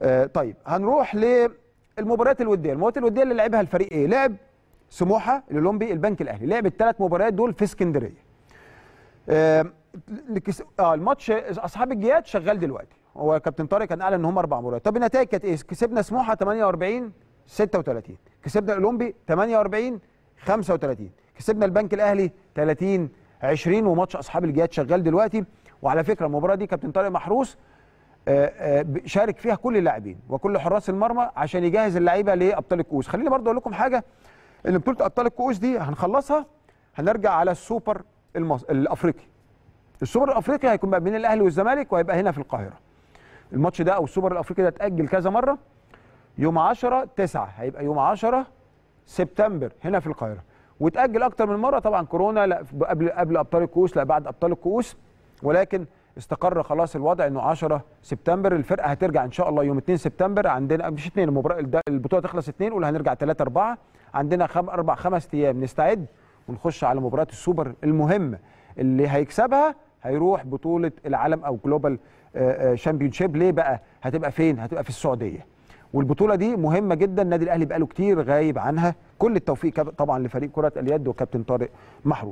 آه طيب هنروح للمباريات الوديه المباريات الوديه اللي لعبها الفريق ايه لعب سموحه الاولمبي البنك الاهلي لعب الثلاث مباريات دول في اسكندريه آه لكس- اه الماتش اصحاب الجياد شغال دلوقتي هو كابتن طارق كان اعلن ان هم اربع مباريات طب النتائج كانت ايه كسبنا سموحه 48 36 كسبنا الاولمبي 48 35 كسبنا البنك الاهلي 30 20 وماتش اصحاب الجياد شغال دلوقتي وعلى فكره المباراه دي كابتن طارق محروس آه، آه، شارك فيها كل اللاعبين وكل حراس المرمى عشان يجهز اللعيبه لابطال الكؤوس خليني برضه اقول لكم حاجه ان بطوله ابطال الكؤوس دي هنخلصها هنرجع على السوبر المص... الافريقي السوبر الافريقي هيكون بقى بين الاهلي والزمالك وهيبقى هنا في القاهره الماتش ده او السوبر الافريقي ده اتاجل كذا مره يوم 10 9 هيبقى يوم 10 سبتمبر هنا في القاهره واتاجل اكتر من مره طبعا كورونا لا قبل قبل ابطال الكؤوس لا بعد ابطال الكؤوس ولكن استقر خلاص الوضع انه 10 سبتمبر الفرقه هترجع ان شاء الله يوم 2 سبتمبر عندنا مش 2 المباراه ده- البطوله تخلص 2 ولا هنرجع 3 4 عندنا خم اربع خمس ايام نستعد ونخش على مباراه السوبر المهمه اللي هيكسبها هيروح بطوله العالم او جلوبال شامبيونشيب ليه بقى هتبقى فين هتبقى في السعوديه والبطوله دي مهمه جدا النادي الاهلي بقاله كتير غايب عنها كل التوفيق كاب- طبعا لفريق كره اليد وكابتن طارق محروس